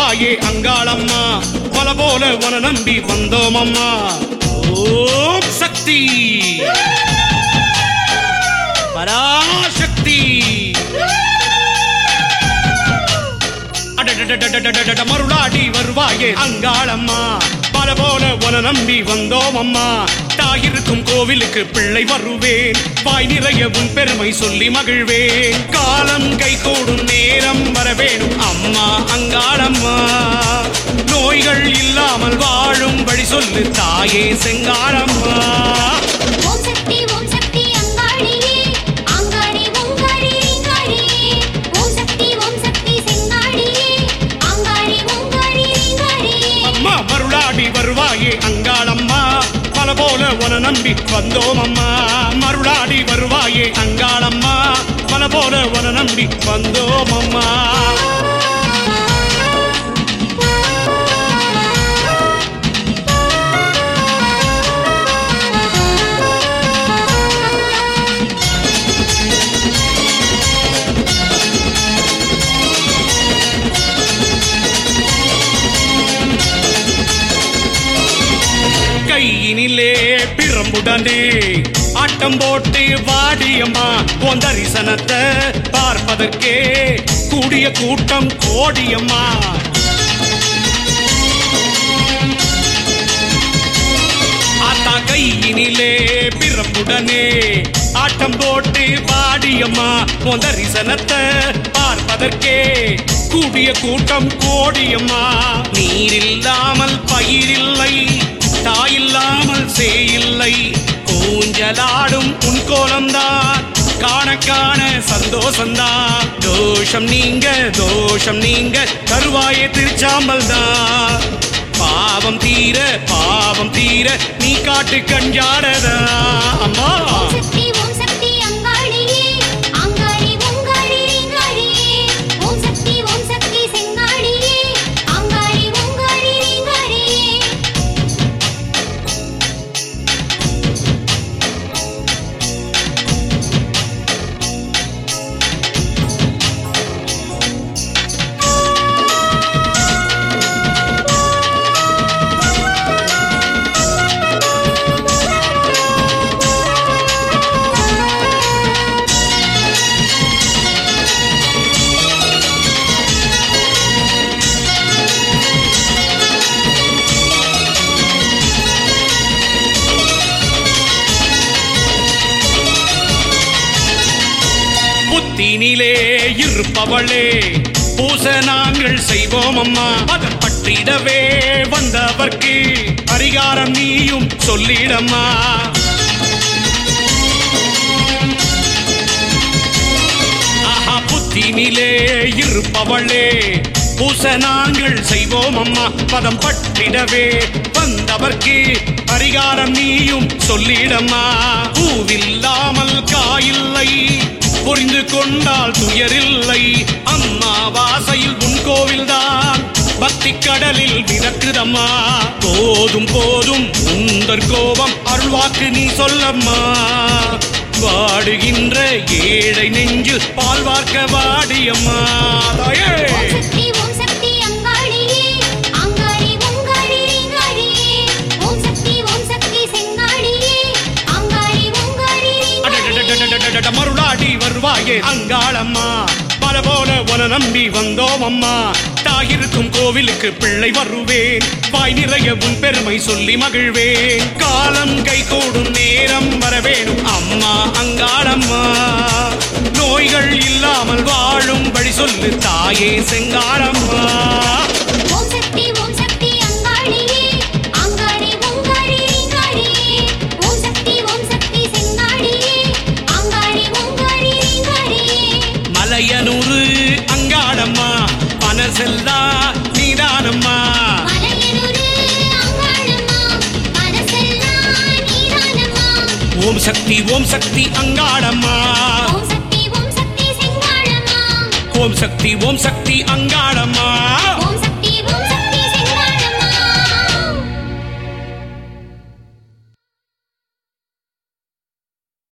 வருவாயே அங்காளம்மா பல போல உன நம்பி வந்தோம் அம்மா ஓம் சக்தி பராசக்தி அடடடடடடடட மருளாடி வருவாயே அங்காளம்மா பல போல உன நம்பி வந்தோம் அம்மா தாயிருக்கும் கோவிலுக்கு பிள்ளை வருவேன் வாய் நிறைய உன் பெருமை சொல்லி மகிழ்வேன் காலம் கை கூடும் நேரம் வரவேணும் அம்மா அங்காளம்மா நோய்கள் இல்லாமல் வாழும் வழி சொல்லு தாயே செங்காளம்மா ஓம் சக்தி ஓம் சக்தி அங்காளியே அங்காளி ஓங்காரி ரீங்காரியே ஓம் சக்தி ஓம் சக்தி செங்காளியே அங்காளி ஓங்காரி ரீங்காரியே அம்மா மருளாடி வருவாயே அங்காளம்மா பல போல உன நம்பி வந்தோம் அம்மா மருளாடி வருவாயே அங்காளம்மா பல போல உன நம்பி வந்தோம் அம்மா கையினிலே பிரம்புடனே ஆட்டம் போட்டு வாடியம்மா உன் தரிசனத்தை பார்ப்பதற்கே கூடிய கூட்டம் கோடியம்மா ஆத்தா கையினிலே பிரம்புடனே ஆட்டம் போட்டு வாடியம்மா உன் தரிசனத்தை பார்ப்பதற்கே கூடிய கூட்டம் கோடியம்மா நீரில்லாமல் பயிரில்லை தாயில்லாமல் சேயில்லை ஊஞ்சலாடும் உன் கோலம்தான் காண காண சந்தோஷம்தான் தோஷம் நீங்க தோஷம் நீங்க கருவாயே திருச்சாம்பல் தான் பாவம் தீர பாவம் தீர நீ காட்டு கஞ்சாடதா அம்மா ஓம் சக்தி ஓம் சக்தி அங்காளியே அங்காளி ஓங்காரி ரீங்காரியே ஓம் சக்தி ஓம் சக்தி செங்காளியே அங்காளி ஓங்காரி ரீங்காரியே புத்தினிலே இருப்பவளே பூச நாங்கள் செய்வோம் அம்மா அதன் பற்றிடவே வந்தவர்க்கு பரிகாரம் நீயும் சொல்லிடம்மா ஆஹா புத்தினிலே இருப்பவளே பூச நாங்கள் செய்வோம் அம்மா பதம் பட்டிடவே வந்தவர்க்கு பரிகாரம் நீயும் சொல்லிடம்மா பூவில்லாமல் காயில்லை புரிந்து கொண்டால் துயரில்லை அம்மா வாசையில் உன் கோவில்தான் பக்தி கடலில் மிதக்குதம்மா போதும் போதும் உந்தர் கோபம் அருள்வாக்கு நீ சொல்லம்மா வாடுகின்ற ஏழை நெஞ்சில் பால் வார்க்க வாடியம்மா தாயே ஓம் சக்தி ஓம் சக்தி அங்காளியே அங்காளி ஓங்காரி ரீங்காரியே ஓம் சக்தி ஓம் சக்தி செங்காளியே அங்காளி ஓங்காரி ரீங்காரியே அடடடடடடடட மருளாடி வருவாயே அங்காளம்மா பல போல உன நம்பி வந்தோம் அம்மா தாயிருக்கும் கோவிலுக்கு பிள்ளை வருவேன் வாய் நிறைய உன் பெருமை சொல்லி மகிழ்வேன் காலம் கை கூடும் நேரம் வரவேணும் அம்மா அங்காளம்மா நோய்கள் இல்லாமல் வாழும் வழி சொல்லு தாயே செங்காளம்மா ஓம் சக்தி ஓம் சக்தி அங்காளியே அங்காளி ஓங்காரி ரீங்காரியே ஓம் சக்தி ஓம் சக்தி செங்காளியே அங்காளி ஓங்காரி ரீங்காரியே மலையனூரு அங்காளம்மா பனசெல்லா நீதானம்மா மலையனூரு அங்காளம்மா மனசெல்லாம் நீதானம்மா ஓம் சக்தி ஓம் சக்தி அங்காளம்மா ஓம் சக்தி ஓம் சக்தி செங்காளம்மா ஓம் சக்தி ஓம் சக்தி அங்காள